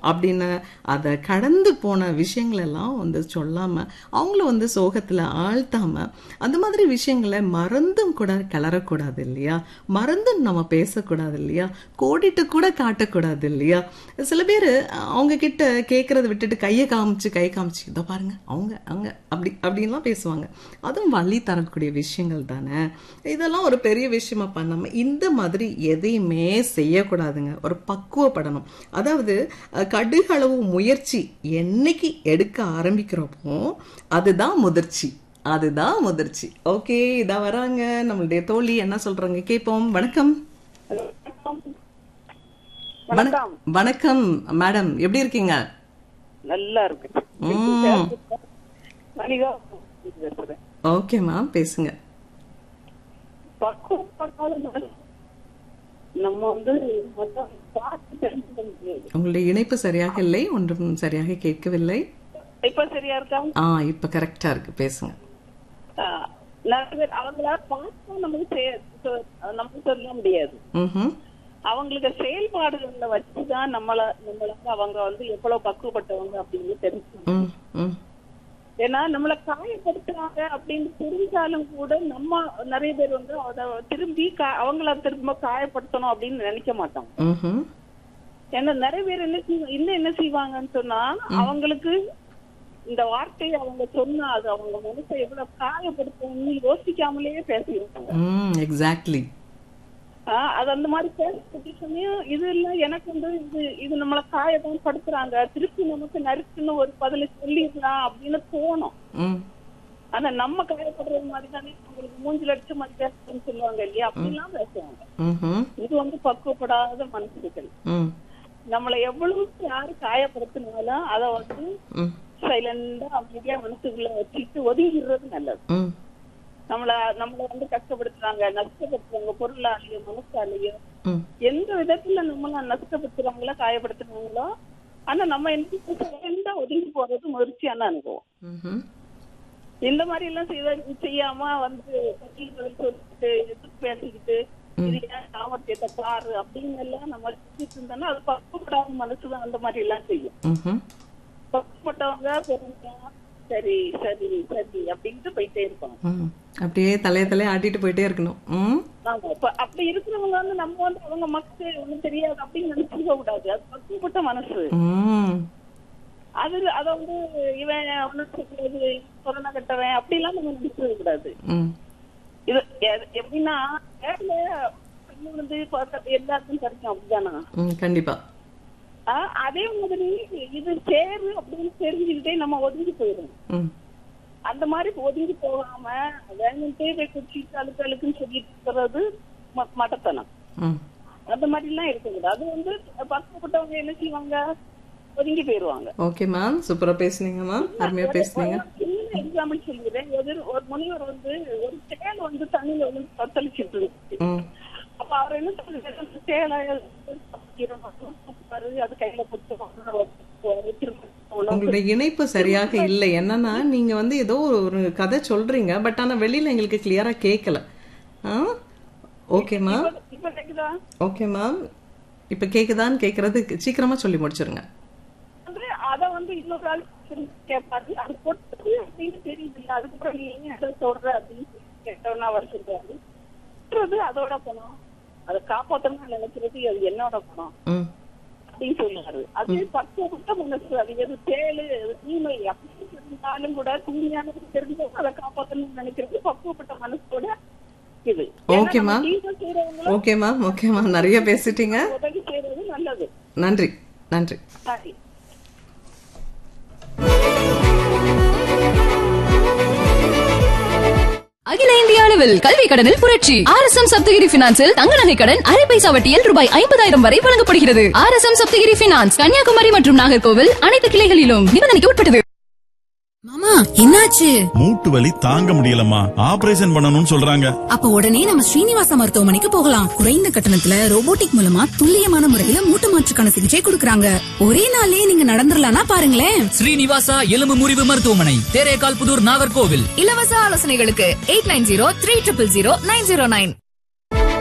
அப்படின்னு அதை கடந்து போன விஷயங்கள் எல்லாம் வந்து சொல்லாம அவங்கள வந்து சோகத்துல ஆழ்த்தாம அந்த மாதிரி விஷயங்களை மறந்தும் கூட கிளறக்கூடாது இல்லையா மறந்தும் நம்ம பேசக்கூடாது இல்லையா கோடிட்டு கூட காட்டக்கூடாது இல்லையா சில பேர் அவங்க கிட்ட கேட்கறத விட்டுட்டு கையை காமிச்சு கை காமிச்சு இதோ பாருங்க அவங்க அவங்க அப்படி அப்படின்லாம் பேசுவாங்க அதுவும் வழி தரக்கூடிய விஷயங்கள் தானே இதெல்லாம் ஒரு பெரிய விஷயமா பண்ணாம இந்த மாதிரி எதையுமே செய்யக்கூடாதுங்க ஒரு பக்குவப்படணும் அதாவது அஹ், கடுகளவு முயற்சி என்னைக்கு எடுக்க ஆரம்பிக்கிறப்போ அதுதான் முதிர்ச்சி அதுதான் முதிர்ச்சி ஓகே இதா வராங்க நம்மளுடைய தோழி என்ன சொல்றாங்க கேட்போம் வணக்கம் வணக்கம் வணக்கம் மேடம் எப்படி இருக்கீங்க நல்லா இருக்கு ம். மணிகா பேசுறேன் ஓகே மேம் பேசுங்க பக்குவம் பண்ணாத நம்ம வந்து மொத்தம் பார்த்து தெரிஞ்சுக்க முடியாது உங்களுடைய இணைப்பு சரியாக இல்லை ஒன்றும் சரியாக கேட்கவில்லை இப்ப சரியா இருக்கா ஆ இப்ப கரெக்டா இருக்கு பேசுங்க ஆஹ், நிறைய பேர் அவங்கள பார்த்தா நமக்கு செய- சொ- நமக்கு சொல்ல முடியாது ம்ஹும். அவங்களுக்கு செயல்பாடுகள்ல வச்சுதான் நம்மள நம்மள வந்து அவங்க வந்து எவ்வளவு பக்குவப்பட்டவங்க அப்படின்னு தெரிஞ்சு ம், ம், ஏன்னா நம்மள காயப்படுத்துறாங்க அப்படின்னு தெரிஞ்சாலும் கூட நம்ம நிறைய பேர் வந்து அத திரும்பி கா- அவங்கள திரும்ப காயப்படுத்தணும் அப்படின்னு நினைக்க மாட்டாங்க ம்ஹும். ஏன்னா நிறைய பேர் என்ன செய்வாங்க இன்னும் என்ன செய்வாங்கன்னு சொன்னா அவங்களுக்கு இந்த வார்த்தையை அவங்க சொன்னா அது அவங்க மனசை எவ்வளவு காயப்படுத்தும்னு யோசிக்காமலேயே பேசிடுவாங்க ம் எக்ஸாக்ட்லி ஆஹ் அது அந்த மாதிரி பேசுறது சமயம் இது இல்ல எனக்கு வந்து இது இது நம்மள காயதான் படுத்துறாங்க திருப்பி நமக்கு நறுக்குன்னு ஒரு பதில சொல்லிடலாம் அப்படின்னு தோணும் ம் ஆனா நம்ம காயப்படுறது மாதிரி தானே உங்களுக்கு மூஞ்சில அடிச்ச மாதிரி பேசுறேன்னு சொல்லுவாங்க இல்லையா அப்படிலாம் பேசுவாங்க ம்ஹும். இது வந்து பக்குவப்படாத மனசுகள் ம் நம்மளை எவ்வளவு யாரு காயப்படுத்தினாலும் அத வந்து ம் சைலண்டா அமைதியா மனசுக்குள்ள வச்சுட்டு ஒதுங்கிடுறது நல்லது ம் நம்மள நம்மள வந்து கஷ்டப்படுத்துறாங்க நஷ்டப்படுத்துறாங்க பொருளாலேயோ மனசாலேயோ ம் எந்த விதத்துல நம்மள நஷ்டப்படுத்துறாங்களோ காயப்படுத்துறாங்களோ ஆனா நம்ம என்ன சைலண்டா ஒதுங்கி போறது முயற்சியான அனுபவம் ம்ஹும். இந்த மாதிரி எல்லாம் செய்த செய்யாம வந்து பதில் பதில் சொல்லிட்டு எதிர்த்து பேசிக்கிட்டு இது ஏன் சாமர்த்தியத்தை பாரு அப்படின்னு எல்லாம் நம்ம செஞ்சுட்டு இருந்தோம்னா அது பக்குவப்படாத மனசுதான் அந்த மாதிரி எல்லாம் செய்யும் ம்ஹும். பக்குவப்பட்டவங்க பொறுமையா சரி சரி சரி அப்படின்ட்டு போயிட்டே இருப்பாங்க ம் அப்படியே தலைய தலைய ஆட்டிட்டு போயிட்டே இருக்கணும் ம் ஆமா இப்ப அப்படி இருக்கிறவங்க வந்து நம்ம வந்து அவங்க மக்கள் ஒண்ணும் தெரியாது அப்படின்னு நினைச்சுக்க கூடாது அது பக்குவப்பட்ட மனசு ம் அது அத வந்து இவன் ஒண்ணும் தெரியாது கொரோனா கட்டவன் அப்படிலாம் நம்ம நினைச்சுக்க கூடாது ம் இது எ- எப்படின்னா வேலை பண்ணி வந்து பார்த்தா எல்லாருக்கும் கிடைக்கும் அப்படிதானா ம் கண்டிப்பா ஆஹ் அதே மாதிரி இது சேரு அப்படின்னு தெரிஞ்சுக்கிட்டே நம்ம ஒதுங்கி போயிடும் ம் அந்த மாதிரி ஒதுங்கி போகாம வேணும்ட்டே போய் குடிச்சிட்டு அழுக்கு அழுக்குன்னு சொல்லிட்டு இருக்கிறது ம- மடத்தனம் ம் அந்த மாதிரி எல்லாம் இருக்கக்கூடாது அது வந்து பக்குவப்பட்டவங்க என்ன செய்வாங்க ஒதுங்கி போயிருவாங்க ஓகே மேம் சூப்பரா பேசுனீங்க மேம் அருமையா பேசுனீங்க சின்ன எக்ஸாம்பிள் சொல்லிடுறேன் எதிர் ஒரு முனிவர் வந்து ஒரு சேல் வந்து தண்ணியில வந்து தத்தளிச்சிட்டு இருந்துச்சு ம் அப்ப அவர் என்ன சொல்றாரு சேலை பாரு, அது கையில கொடுத்து திரும்ப உங்களுடைய இணைப்பு சரியாக இல்லை என்னன்னா நீங்க வந்து ஏதோ ஒரு கதை சொல்றீங்க பட் ஆனா வெளியில எங்களுக்கு கிளியரா கேட்கல ஆ ஓகே மேம் இப்ப- இப்ப கேக்குதா ஓகே மேம் இப்ப கேக்குதான்னு கேக்குறது சீக்கிரமா சொல்லி முடிச்சிருங்க வந்து அத வந்து இன்னொரு ஆள் திரும்பி கேட்பாரு அது பொறுத்தது அப்படின்னு தெரியுது இல்ல அதுக்கப்புறம் நீ ஏன் அதை சொல்ற அப்படின்னு சொல்லி கேட்டவனா அவர் சொல்றாரு விட்டுறது அதோட பணம் அதை காப்பாத்தணும்னு நினைக்கிறது அது என்னோட பணம் ம் அப்படின்னு சொல்லுவாரு அது பக்குவப்பட்ட மனசு அது எது தேளு அது தீமை அப்படி இருந்தாலும் கூட தூய்மையானது தெரிஞ்சு அதை காப்பாத்தணும்னு நினைக்கிறது பக்குவப்பட்ட மனசோட இது Okay, ma'am. தீமை செய்யறவங்களும் ஓகே மேம் ஓகே மேம் நிறைய பேசிட்டீங்க உதவி செய்யறது நல்லது நன்றி நன்றி சரி அகில இந்திய அளவில் கல்வி கடனில் புரட்சி ஆர் எஸ் எம் சப்தகிரி பினான்சில் தங்க நகை கடன் அரை பைசா வட்டியில் ரூபாய் ஐம்பதாயிரம் வரை வழங்கப்படுகிறது R S M Sapthagiri finance Kanyakumari மற்றும் நாகர்கோவில் அனைத்து கிளைகளிலும் நிபந்தனைக்கு உட்பட்டது மாமா என்னாச்சு மூட்டு வலி தாங்க முடியலம்மா ஆபரேஷன் பண்ணணும்னு சொல்றாங்க அப்ப உடனே நம்ம ஸ்ரீனிவாச மருத்துவமனைக்கு போகலாம் குறைந்த கட்டணத்துல ரோபோட்டிக் மூலமா துல்லியமான முறையில மூட்டு மாற்றுக்கான சிகிச்சை கொடுக்கறாங்க ஒரே நாள்லயே நீங்க நடந்துடலாம்னா பாருங்களேன் ஸ்ரீனிவாசா எலும்பு முறிவு மருத்துவமனை தேரேகால் புதூர் நாகர்கோவில் இலவச ஆலோசனைகளுக்கு eight nine zero three triple zero nine zero nine